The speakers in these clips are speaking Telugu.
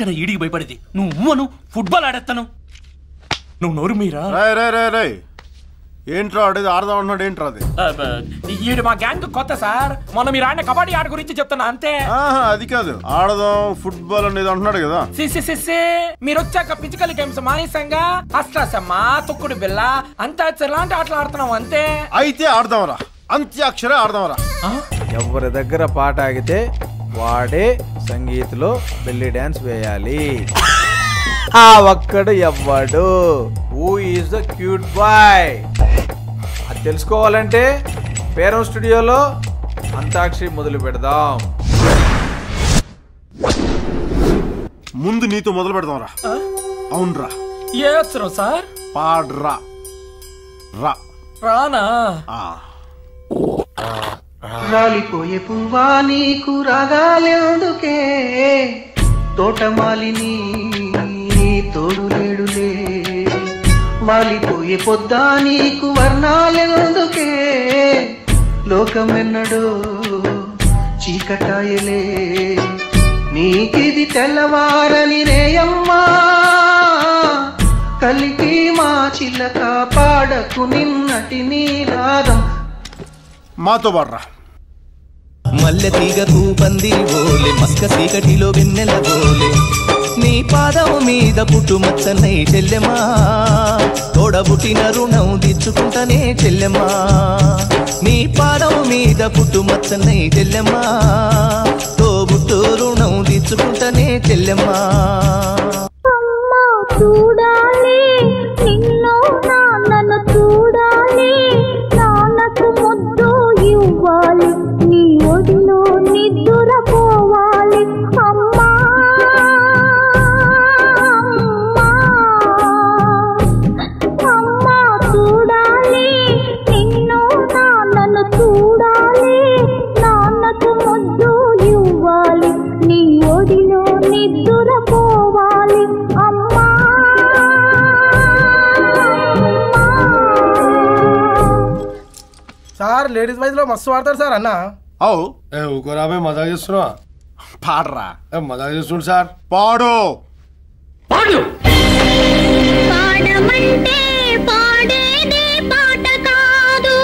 అందుకనే ఈడికి భయపడేది నువ్వు ఉమ్మను ఫుట్బాల్ ఆడేస్తాను నువ్వు నోరు మీరా రాయ్ రాయ్ రాయ్ రాయ్ ఏంట్రా ఆడేది ఆడదాం అంటున్నాడు ఏంట్రా అది ఈడు మా గ్యాంగ్ కొత్త సార్ మొన్న మీరు ఆడిన కబడ్డీ ఆట గురించి చెప్తున్నా అంతే ఆహా అది కాదు ఆడదాం ఫుట్బాల్ అనేది అంటున్నాడు కదా సి సి సి సి మీరు వచ్చాక ఫిజికల్ గేమ్స్ మానేసంగా అష్టాసమ్మ తొక్కుడు బిల్ల అంతాక్షరి లాంటి ఆటలు ఆడుతున్నాం అంతే అయితే ఆడదాంరా అంత్యాక్షరే ఆడదాంరా ఎవరి దగ్గర పాట ఆగితే వాడే సంగీత్లో బెల్లి డ్యాన్స్ వేయాలి ఆ ఒక్కడు ఎవ్వడు who is the cute boy అది తెలుసుకోవాలంటే పేరం స్టూడియోలో అంతాక్షరి మొదలు పెడదాం ముందు నీతో మొదలు పెడదాంరా అవునరా ఏ వచ్చరం సార్ పాడ్రా రా రానా ఆ. రాలిపోయే పువ్వా నీకు రాగాలెందుకే తోటమాలిని తోడు లేడులే వాలిపోయే పొద్దా నీకు వర్ణాలెందుకే లోకమెన్నడో చీకటాయలే నీకిది తెల్లవారని రేయమ్మా కలికి మా చిలక పాడకు నిన్నటి నీరాగం మాతో పాడరా మల్లె తీగకు పందిరి బోలే మస్క చీకటిలో వెన్నెల బోలే నీ పాదం మీద పుట్టుమచ్చనై చెల్లెమా తోడబుట్టిన రుణం తీర్చుకుంటనే చెల్లెమా నీ పాదం మీద పుట్టుమచ్చనై చెల్లెమా తోబుట్టు రుణం తీర్చుకుంటనే చెల్లెమా చూడాలి నిన్ను నాన్నను చూడాలి నాన్నకు ముద్దు ఇవ్వాలి నీ ఒడిలో నిద్దుర పోవాలి అమ్మా అమ్మా చూడాలి నిన్ను నాన్నను చూడాలి నాన్నకు ముద్దు ఇవ్వాలి నీ ఒడిలో నిద్దుర పోవాలి అమ్మా సార్ లేడీస్ వైజ్ లో మస్తు వాడతారు సార్ అన్న అవు ఏ ఊకోరాబే మజా చేస్తున్నా పాడరా ఏ మజా చేస్తుండు సార్ పాడు పాడమంటే పాడేది పాట కాదు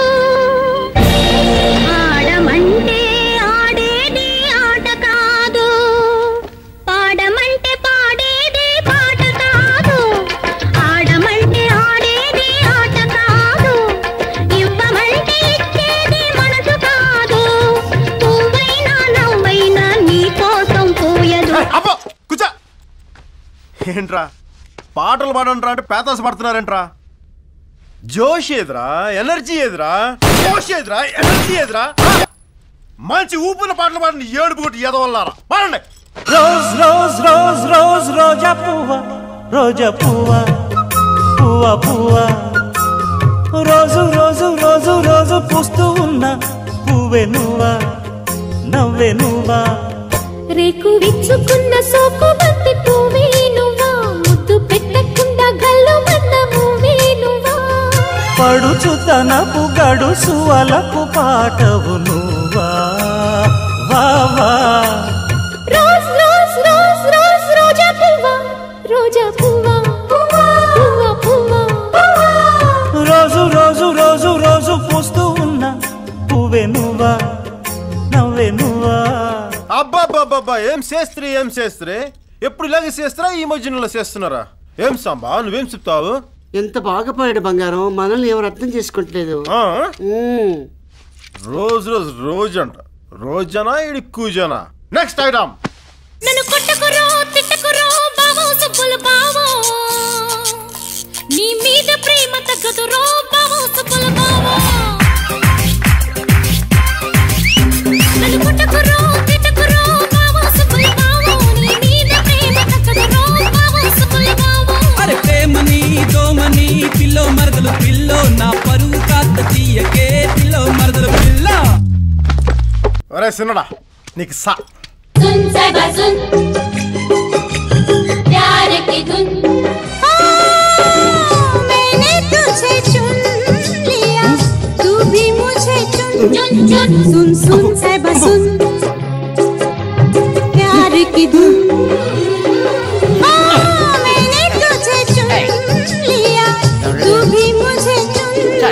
ఆడమంటే ఆడేది ఆట కాదు పాడమంటే పాడేది పాట కాదు ఆడమంటే ఆడేది ఆట కాదు ఇవ్వమంటే ఇచ్చేది మనసు కాదు పువ్వైనా నవ్వైనా నీ కోసం పోయదు అబ్బో కూర్చో ఏంట్రా పాటలు పాడంట్రా అంటే పేతాస పడుతున్నారేంట్రా జోష్ ఏదిరా ఎనర్జీ ఏదిరా జోష్ ఏదిరా ఎనర్జీ ఏదిరా ఆ! మంచి ఊపిన పాటలు పాడండి ఏడుపు కొట్టి ఎదవల్లారా పాడండి రోజ్ రోజ్ రోజ్ రోజ్ రోజా పువ్వ రోజా పువ్వ పువ్వ పువ్వ రోజు రోజు రోజు రోజు పూస్తూ ఉన్న పువ్వే నువ్వా నవ్వే నువ్వా రేకు విచ్చుకున్న సోకు బంతి పువ్వే నువ్వా ముద్దు పెట్టకుండా గల్లు మన్న మూవే నువ్వా పడుచు తనపు గడుసు అలకు పాటవు నువ్వా వా వా రోజ్ రోజ్ రోజ్ రోజ్ రోజా పువ్వా రోజా పువ్వా పువ్వా పువ్వా రోజు రోజు రోజు రోజు పూస్తూ ఉన్న పువ్వే నువ్వా నవ్వే నువ్వా అబ్బాబ్బాబ్బా ఏం చేస్త్రీ ఏం చేస్త్రీ ఎప్పుడు ఇలాగే చేస్తారా ఈ మధ్యలో చేస్తున్నారా ఏం సాంబా నువ్వేం చెప్తావు ఎంత బాగా పాడాడు బంగారం మనల్ని ఎవరు అర్థం చేసుకుంటలేదు ఆ? మ్మ్. రోజు రోజు రోజు అంట రోజనా ఇడి కూజనా నెక్స్ట్ ఐటమ్ నన్ను కొట్టకురో తిట్టకురో బావో సుబ్బులు బావో నీ మీద ప్రేమ తగ్గదురో బావో సుబ్బులు బావో నన్ను కొట్టకురో తిట్టకురో బావో సుబ్బులు బావో నీ మీద ప్రేమ తగ్గదురో బావో సుబ్బులు బావో అరే ప్రేమని దోమని పిల్లో మరదలు పిల్లో నా పరువు కాస్త తీయకే పిల్లో మరదలు పిల్ల ఒరే సిన్నడా నీకు సా सुन साहिबा सुन प्यार की धुन मैंने तुझे चुन लिया तू भी मुझे चुन चुन चुन सुन सुन साहिबा सुन प्यार की धुन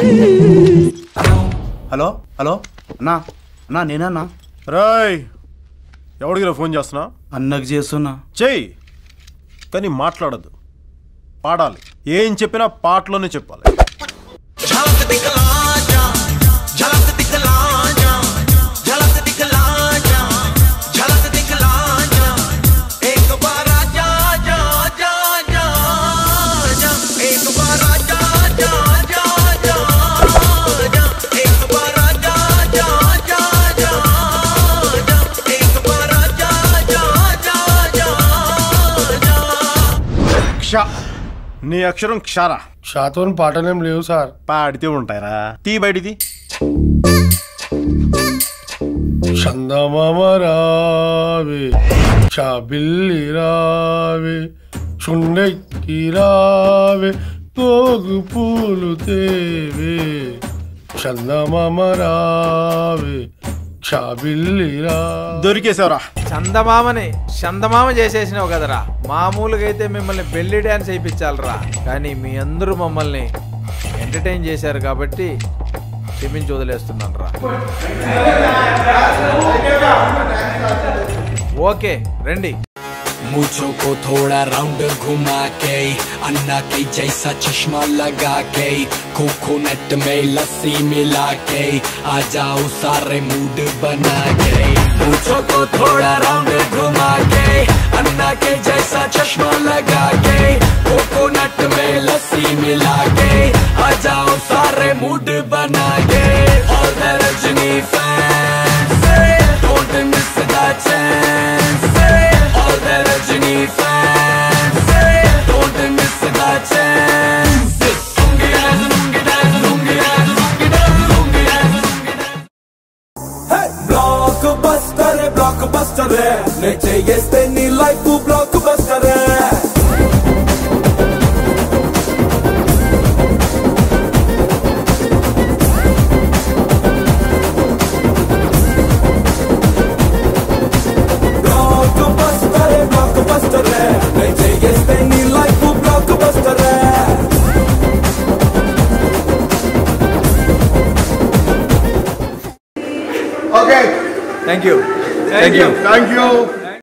హలో హలో అన్నా అన్నా నేనన్నా రాయ్ ఎవడికి ఫోన్ చేస్తున్నా అన్నకు చేస్తున్నా చెయ్యి కానీ మాట్లాడద్దు పాడాలి ఏం చెప్పినా పాటలోనే చెప్పాలి క్ష నీ అక్షరం క్షారా షాతో పాటలేం లేవు సార్ పాడితే ఉంటాయరా తీ బయటిది చందమామ రావే చాబిల్లి రావే చుండెక్కి రావే తోగు పూలు తేవే చందమామ రావే చాబిల్లి రా దొరికేసావురా చందమామని చందమామ చేసేసినావు కదరా మామూలుగా అయితే మిమ్మల్ని బెల్లి డ్యాన్స్ వేయించాలరా కానీ మీ అందరూ మమ్మల్ని ఎంటర్టైన్ చేశారు కాబట్టి క్షమించి వదిలేస్తున్నాను రా ఓకే రండి मुझो को थोड़ा राउंड घुमा के अन्ना के जैसा चश्मा लगा के कोकोनट में लस्सी मिला के आ जाओ सारे मूड बना के मुझो को थोड़ा राउंड घुमा के अन्ना के जैसा चश्मा लगा के कोकोनट में लस्सी मिला के आ जाओ सारे मूड बना के और the Rajini fans don't miss the chance all the Rajini fans don't miss the chance Lungi dance, lungi dance, lungi dance, lungi dance, lungi dance, blockbuster blockbuster నే చేస్తే నీ life blockbuster blockbuster blockbuster నే చేస్తే నీ life blockbuster thank you thank you thank you